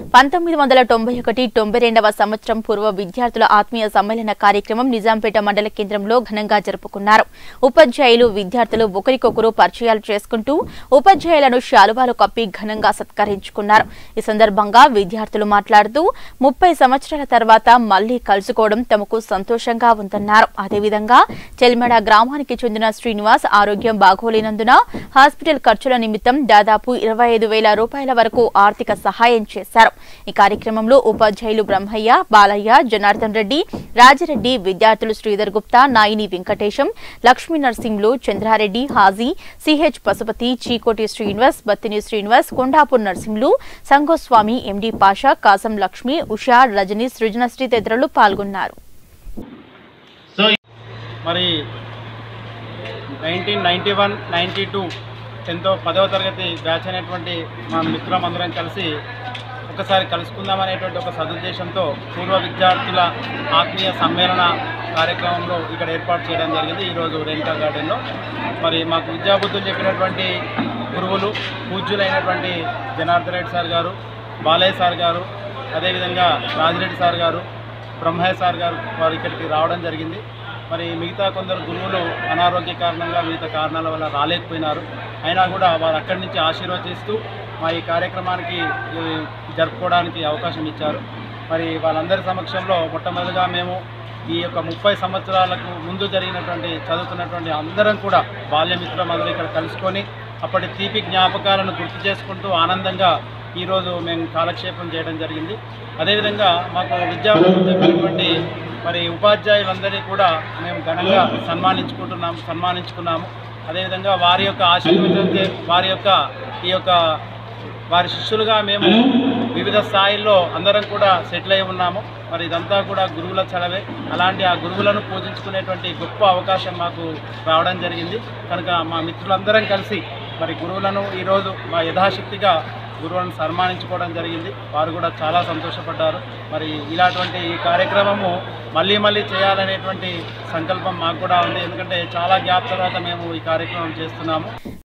పంతొమ్మిది వందల తొంభై ఒకటి తొంభై రెండవ సంవత్సరం పూర్వ విద్యార్థుల ఆత్మీయ సమ్మేళన కార్యక్రమం నిజాంపేట మండల కేంద్రంలో ఘనంగా జరుపుకున్నారు ఉపాధ్యాయులు విద్యార్థులు ఒకరికొకరు పరిచయాలు చేసుకుంటూ ఉపాధ్యాయులను శాలువాలు కప్పి ఘనంగా సత్కరించుకున్నారు ఈ సందర్భంగా విద్యార్థులు మాట్లాడుతూ ముప్పై సంవత్సరాల తర్వాత మళ్లీ కలుసుకోవడం తమకు సంతోషంగా ఉందన్నారు అదేవిధంగా చెల్మెడ గ్రామానికి చెందిన శ్రీనివాస్ ఆరోగ్యం బాగోలేనందున హాస్పిటల్ ఖర్చుల నిమిత్తం దాదాపు ఇరవై ఐదు వేల రూపాయల వరకు ఆర్థిక సహాయం చేశారు ఈ కార్యక్రమంలో ఉపాధ్యాయులు బ్రహ్మయ్య బాలయ్య జనార్దన్ రెడ్డి రాజిరెడ్డి విద్యార్థులు శ్రీధర్ గుప్తా నాయిని వెంకటేశం లక్ష్మీ నర్సింహులు చంద్రారెడ్డి హాజీ సిహెచ్ పశుపతి చీకోటి శ్రీనివాస్ బత్తిని శ్రీనివాస్ కొండాపూర్ నర్సింహులు సంగోస్వామి ఎండి పాషా కాసం లక్ష్మి ఉషా రజని సృజనశ్రీ తదితరులు పాల్గొన్నారు సో మరి nineteen ninety one ninety two tenth పదవ తరగతి బ్యాచ్ అనేటువంటి మా మిత్రులం అందరం కలిసి ఒకసారి కలుసుకుందాం అనేటువంటి ఒక సదుద్దేశంతో పూర్వ విద్యార్థుల ఆత్మీయ సమ్మేళన కార్యక్రమంలో ఇక్కడ ఏర్పాటు చేయడం జరిగింది ఈరోజు రేణుకా గార్డెన్లో మరి మాకు విద్యాబుద్ధులు చెప్పినటువంటి గురువులు పూజ్యులైనటువంటి జనార్దన్ రెడ్డి సార్ గారు బాలయ్య సార్ గారు అదేవిధంగా రాజిరెడ్డి సార్ గారు బ్రహ్మయ్య సార్ గారు వారు ఇక్కడికి రావడం జరిగింది మరి మిగతా కొందరు గురువులు అనారోగ్య కారణంగా వివిధ కారణాల వల్ల రాలేకపోయినారు అయినా కూడా వారు అక్కడి నుంచి ఆశీర్వదిస్తూ మా ఈ కార్యక్రమానికి ఈ, జరుపుకోవడానికి అవకాశం ఇచ్చారు మరి వాళ్ళందరి సమక్షంలో మొట్టమొదటిగా మేము ఈ యొక్క ముప్పై సంవత్సరాలకు ముందు జరిగినటువంటి చదువుతున్నటువంటి అందరం కూడా బాల్యమిత్రులం అందరూ ఇక్కడ కలుసుకొని అప్పటి తీపి జ్ఞాపకాలను గుర్తు చేసుకుంటూ ఆనందంగా ఈరోజు మేము కాలక్షేపం చేయడం జరిగింది అదేవిధంగా మాకు విద్యా చెప్పినటువంటి మరి ఉపాధ్యాయులందరినీ కూడా మేము ఘనంగా సన్మానించుకుంటున్నాము సన్మానించుకున్నాము అదేవిధంగా వారి యొక్క ఆశీర్వదించే వారి యొక్క ఈ యొక్క వారి శిష్యులుగా మేము వివిధ స్థాయిల్లో అందరం కూడా సెటిల్ అయి ఉన్నాము మరి ఇదంతా కూడా గురువుల చలవే అలాంటి ఆ గురువులను పూజించుకునేటువంటి గొప్ప అవకాశం మాకు రావడం జరిగింది కనుక మా మిత్రులందరం కలిసి మరి గురువులను ఈరోజు మా యథాశక్తిగా గురువులను సన్మానించుకోవడం జరిగింది వారు కూడా చాలా సంతోషపడ్డారు మరి ఇలాంటి ఈ కార్యక్రమము మళ్ళీ మళ్ళీ చేయాలనేటువంటి సంకల్పం మాకు కూడా ఉంది ఎందుకంటే చాలా గ్యాప్ తర్వాత మేము ఈ కార్యక్రమం చేస్తున్నాము